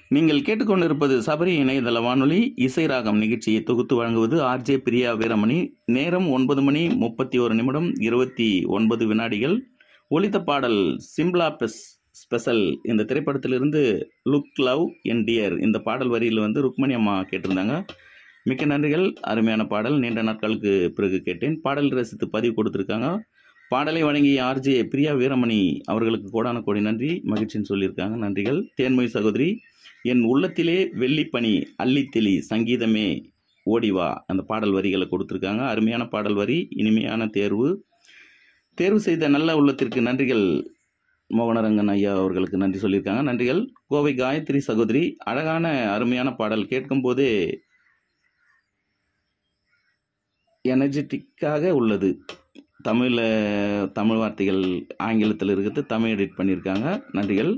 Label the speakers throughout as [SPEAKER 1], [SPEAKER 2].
[SPEAKER 1] நீங்கள் கேட்டுக்கொண்டிருப்பது சபரி இணையதள வானொலி இசை ராகம் நிகழ்ச்சியை தொகுத்து வழங்குவது ஆர்ஜே பிரியா வீரமணி நேரம் ஒன்பது மணி முப்பத்தி ஒரு நிமிடம் இருபத்தி ஒன்பது வினாடிகள் ஒலித்த பாடல் சிம்லா பெஸ் ஸ்பெஷல் இந்த திரைப்படத்திலிருந்து லுக் லவ் என் டியர் இந்த பாடல் வரியில் வந்து ருக்மணி அம்மா கேட்டிருந்தாங்க மிக்க நன்றிகள் அருமையான பாடல் நீண்ட நாட்களுக்கு பிறகு கேட்டேன் பாடல் ரசித்து பதிவு கொடுத்துருக்காங்க பாடலை வழங்கிய ஆர்ஜே பிரியா வீரமணி அவர்களுக்கு கோடான கோடி நன்றி மகிழ்ச்சின்னு சொல்லியிருக்காங்க நன்றிகள் தேன்மொழி சகோதரி என் உள்ளத்திலே வெள்ளிப்பனி அள்ளித்தெளி சங்கீதமே ஓடிவா அந்த பாடல் வரிகளை கொடுத்துருக்காங்க அருமையான பாடல் வரி இனிமையான தேர்வு தேர்வு செய்த நல்ல உள்ளத்திற்கு நன்றிகள் மோகனரங்கன் ஐயா அவர்களுக்கு நன்றி சொல்லியிருக்காங்க நன்றிகள் கோவை காயத்ரி சகோதரி அழகான அருமையான பாடல் கேட்கும்போதே எனர்ஜெட்டிக்காக உள்ளது தமிழில் தமிழ் வார்த்தைகள் ஆங்கிலத்தில் இருக்கிறது தமிழ் எடிட் பண்ணியிருக்காங்க நன்றிகள்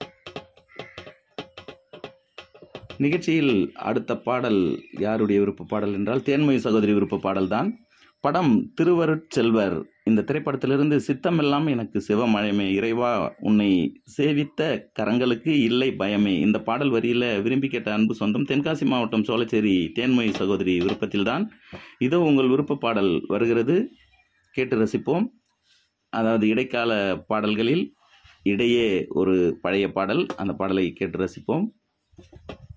[SPEAKER 1] நிகழ்ச்சியில் அடுத்த பாடல் யாருடைய விருப்ப பாடல் என்றால் தேன்மொழி சகோதரி விருப்ப பாடல் தான் படம் திருவருட்செல்வர் இந்த திரைப்படத்திலிருந்து சித்தமெல்லாம் எனக்கு சிவமழமே இறைவா உன்னை சேவித்த கரங்களுக்கு இல்லை பயமே இந்த பாடல் வரியில் விரும்பி கேட்ட அன்பு சொந்தம் தென்காசி மாவட்டம் சோழச்சேரி தேன்மொழி சகோதரி விருப்பத்தில்தான் இதோ உங்கள் விருப்ப பாடல் வருகிறது கேட்டு ரசிப்போம் அதாவது இடைக்கால பாடல்களில் இடையே ஒரு பழைய பாடல் அந்த பாடலை கேட்டு ரசிப்போம்